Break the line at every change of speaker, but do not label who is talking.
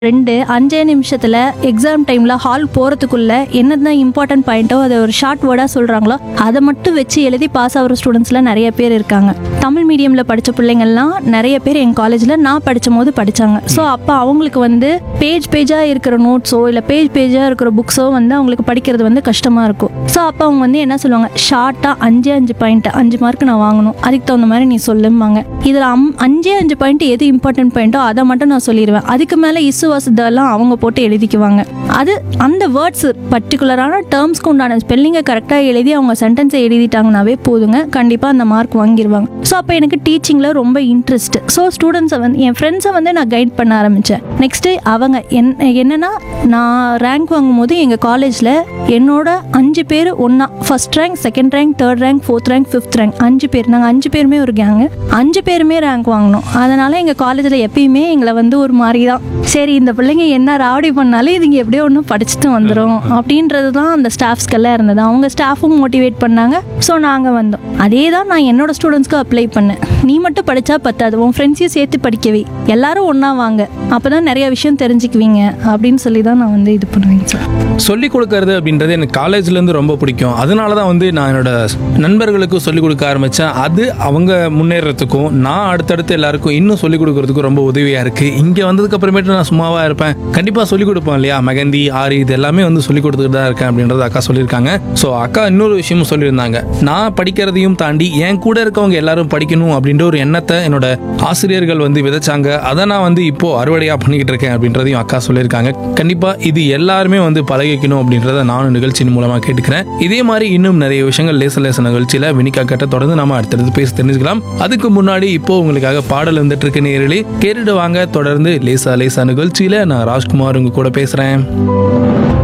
ரெண்டு அஞ்சே நிமிஷத்துல எக்ஸாம் டைம்ல ஹால் போறதுக்குள்ள என்னென்ன இம்பார்ட்டன்ட் பாயிண்டோ அதை ஒரு ஷார்ட் வேர்டா சொல்றாங்களோ அதை மட்டும் வச்சு எழுதி பாஸ் ஆகிற ஸ்டூடெண்ட்ஸ்லாம் நிறைய பேர் இருக்காங்க தமிழ் மீடியம்ல படிச்ச பிள்ளைங்கள்லாம் நிறைய பேர் என் காலேஜ்ல நான் படிச்சும் போது படிச்சாங்க ஸோ அப்போ அவங்களுக்கு வந்து பேஜ் பேஜா இருக்கிற நோட்ஸோ இல்லை பேஜ் பேஜா இருக்கிற புக்ஸோ வந்து அவங்களுக்கு படிக்கிறது வந்து கஷ்டமா இருக்கும் ஸோ அப்போ அவங்க வந்து என்ன சொல்லுவாங்க ஷார்ட்டா அஞ்சே அஞ்சு பாயிண்ட் அஞ்சு மார்க் நான் வாங்கணும் அதுக்கு தகுந்த மாதிரி நீ சொல்லும்பாங்க இதில் அம் அஞ்சே அஞ்சு பாயிண்ட் எது இம்பார்ட்டன்ட் பாயிண்ட்டோ அதை மட்டும் நான் சொல்லிடுவேன் அதுக்கு மேலே இசு வசதெல்லாம் அவங்க போட்டு எழுதிக்குவாங்க அது அந்த வேர்ட்ஸ் பர்டிகுலரான டேர்ம்ஸ்க்கு உண்டான ஸ்பெல்லிங்கை கரெக்டாக எழுதி அவங்க சென்டென்ஸை எழுதிட்டாங்கனாவே போதுங்க கண்டிப்பாக அந்த மார்க் வாங்கிடுவாங்க ஸோ அப்போ எனக்கு டீச்சிங்கில் ரொம்ப இன்ட்ரெஸ்ட் ஸோ ஸ்டூடெண்ட்ஸை வந்து என் ஃப்ரெண்ட்ஸை வந்து நான் கைட் பண்ண ஆரம்பித்தேன் நெக்ஸ்ட்டு அவங்க என் என்னன்னா நான் ரேங்க் வாங்கும்போது எங்கள் காலேஜில் என்னோட அஞ்சு பேர் ஒன்றா first rank second rank third rank fourth rank fifth rank அஞ்சு பேர் நாங்கள் அஞ்சு பேருமே ஒரு கேங்கு அஞ்சு பேருமே ரேங்க் வாங்கினோம் அதனால் எங்கள் காலேஜில் எப்பயுமே எங்களை வந்து ஒரு மாதிரி தான் சரி இந்த பிள்ளைங்க என்ன ராவடி பண்ணாலும் இதுங்க எப்படியோ ஒன்றும் படிச்சுட்டு வந்துடும் அப்படின்றது தான் அந்த ஸ்டாஃப்ஸ்க்கெல்லாம் இருந்தது அவங்க ஸ்டாஃபும் மோட்டிவேட் பண்ணாங்க ஸோ நாங்கள் வந்தோம் அதே தான் நான் என்னோட ஸ்டூடெண்ட்ஸ்க்கு அப்ளை பண்ணேன் நீ மட்டும் படித்தா பத்தாது உன் ஃப்ரெண்ட்ஸையும் சேர்த்து படிக்கவே எல்லாரும் ஒன்றா வாங்க அப்போ தான் நிறைய விஷயம் தெரிஞ்சுக்குவீங்க அப்படின்னு சொல்லி தான் நான் வந்து இது பண்ணுவேங்க சார்
சொல்லிக் கொடுக்கறது அப்படின்றது எனக்கு காலேஜ்லேருந்து ரொம்ப பிடிக்கும் அதனால தான் வந்து நான் என்னோட நண்பர்களுக்கும் சொல்லிக் கொடுக்க ஆரம்பித்தேன் அது அவங்க முன்னேறதுக்கும் நான் அடுத்தடுத்து எல்லாருக்கும் இன்னும் சொல்லிக் கொடுக்கறதுக்கும் ரொம்ப உதவியாக இருக்குது இங்கே வந்ததுக்கு அப்புறமேட்டு நான் சும்மாவாக இருப்பேன் கண்டிப்பாக சொல்லிக் கொடுப்பேன் இல்லையா மெகந்தி ஆரி இது எல்லாமே வந்து சொல்லிக் கொடுத்துட்டு தான் இருக்கேன் அப்படின்றத அக்கா சொல்லியிருக்காங்க ஸோ அக்கா இன்னொரு விஷயமும் சொல்லியிருந்தாங்க நான் படிக்கிறதையும் தாண்டி என் கூட இருக்கவங்க எல்லாரும் படிக்கணும் அப்படின்ற ஒரு எண்ணத்தை என்னோட ஆசிரியர்கள் வந்து விதைச்சாங்க அதை நான் வந்து இப்போ அறுவடையாக பண்ணிக்கிட்டு இருக்கேன் அப்படின்றதையும் அக்கா சொல்லியிருக்காங்க கண்டிப்பாக இது எல்லாருமே வந்து பழகிக்கணும் அப்படின்றத நானும் நிகழ்ச்சியின் மூலமாக கேட்டுக்கிறேன் இதே மாதிரி இன்னும் நிறைய விஷயங்கள் லேச லேச நிகழ்ச்சியில் வினிகா கிட்ட தொடர்ந்து நம்ம அடுத்தடுத்து பேசி தெரிஞ்சுக்கலாம் அதுக்கு முன்னாடி இப்போ உங்களுக்காக பாடல் வந்துட்டு இருக்கு நேரலி கேட்டுட்டு வாங்க தொடர்ந்து லேசா லேசா நிகழ்ச்சியில நான் ராஜ்குமார் உங்க கூட பேசுறேன்